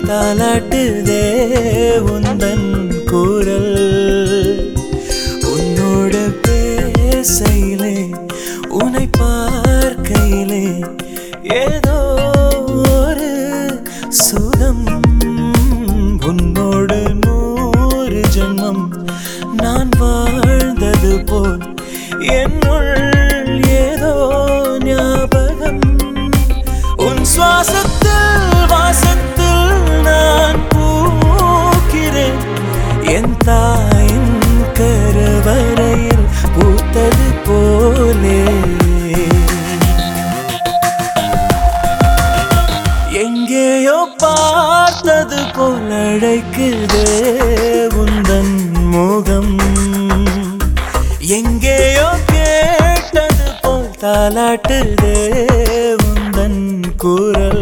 தாலாட்டுதே உந்தன் கூறல் உன்னோட பேசையிலே உன்னை பார்க்கையிலே ஏதோ ஒரு சுகம் உன்னோடு நூறு ஜென்மம் நான் வாழ்ந்தது போல் என்னுள் ஏதோ ஞாபகம் உன் சுவாசத்தில் வாசத்தில் நான் பூக்கிறேன் என் தாயின் கருவறையில் பூத்தது போலே எங்கேயோ பார்த்தது போல் அழைக்குதே உந்தன் முகம் எங்கேயோ கேட்டது போல் தாலாட்டுதே உந்தன் குரல்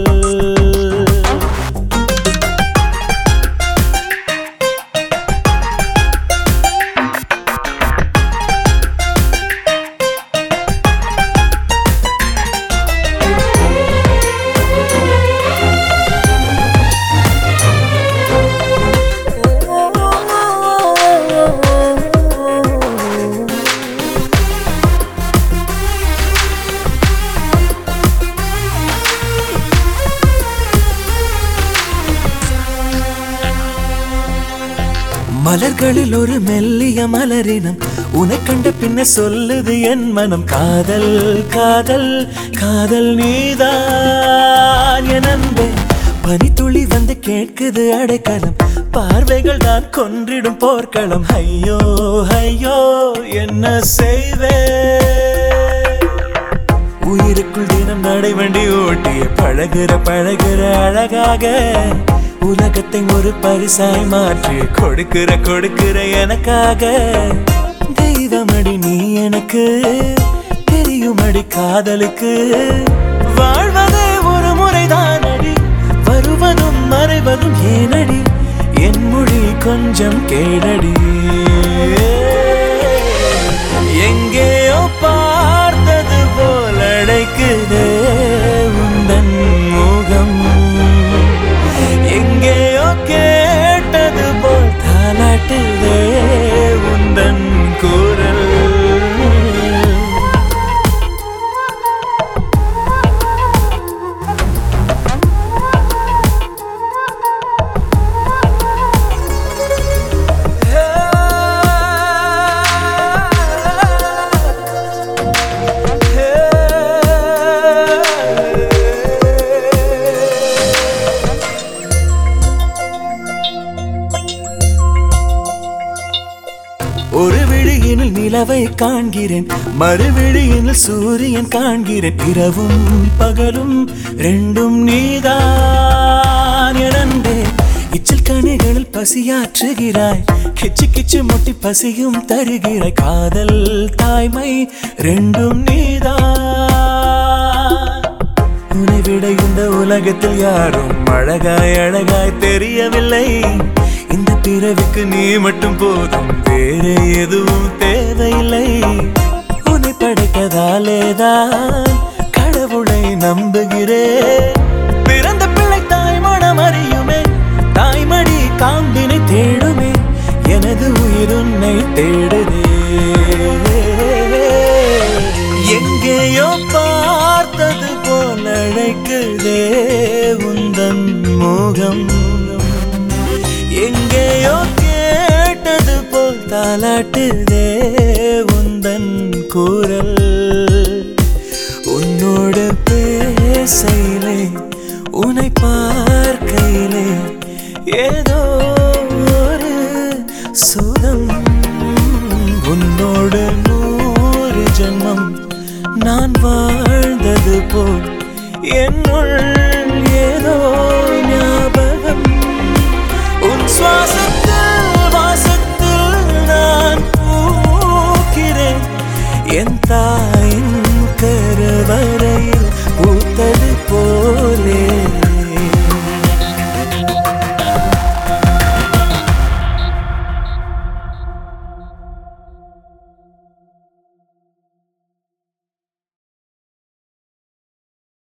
மலர்களில் ஒரு மெல்லிய மலரினம் உனை கண்ட பின்ன சொல்லுது என் மனம் காதல் காதல் காதல் நீதான் என் அன்பே பனித்துளி வந்து கேட்குது அடைக்கலம் பார்வைகள் தான் கொன்றிடும் போர்க்களம் ஐயோ ஐயோ என்ன செய்வே உயிருக்குள் தினம் நடைவண்டி ஓட்டிய பழகுற பழகுற அழகாக உலகத்தை ஒரு பரிசாய் மாற்றி கொடுக்கிற கொடுக்கிற எனக்காக தெய்வமடி நீ எனக்கு தெரியுமடி காதலுக்கு வாழ்வதே ஒரு முறைதான் அடி வருவதும் மறைவதும் ஏனடி என் மொழி கொஞ்சம் கேளடி எங்கேயோ பார்த்தது போல் அழைக்குதே உந்தன் முகம் எங்கேயோ கேட்டது போல் தாலாட்டுதே உந்தன் குரல் ஒரு விழியினில் நிலவை காண்கிறேன் மறுவிழியினில் சூரியன் காண்கிறேன் இரவும் பகலும் ரெண்டும் நீதான் எனந்தே இச்சில் கனிகளில் பசியாற்றுகிறாய் கிச்சு கிச்சு முட்டி பசியும் தருகிறாய் காதல் தாய்மை ரெண்டும் நீதான் உன்னை விட இந்த உலகத்தில் யாரும் அழகாய் அழகாய் தெரியவில்லை இந்த பிறவிக்கு நீ மட்டும் போதும் வேறு எதுவும் தேவையில்லை உன்னை படைத்ததாலேதான் கடவுளை நம்புகிறேன் பிறந்த பிள்ளை தாய்மணம் அறியுமே தாய்மடி காம்பினை தேடுமே எனது உயிர் உன்னை தேடுதே எங்கேயோ பார்த்தது போல் அழைக்குதே உந்தன் முகம் எங்கேயோ கேட்டது போல் தாலாட்டுதே உந்தன் குரல் உன்னோடு பேசையிலே உன்னை பார்க்கையிலே ஏதோ ஒரு சுகம் உன்னோடு நூறு ஜென்மம் நான் வாழ்ந்தது போல் என்னுள்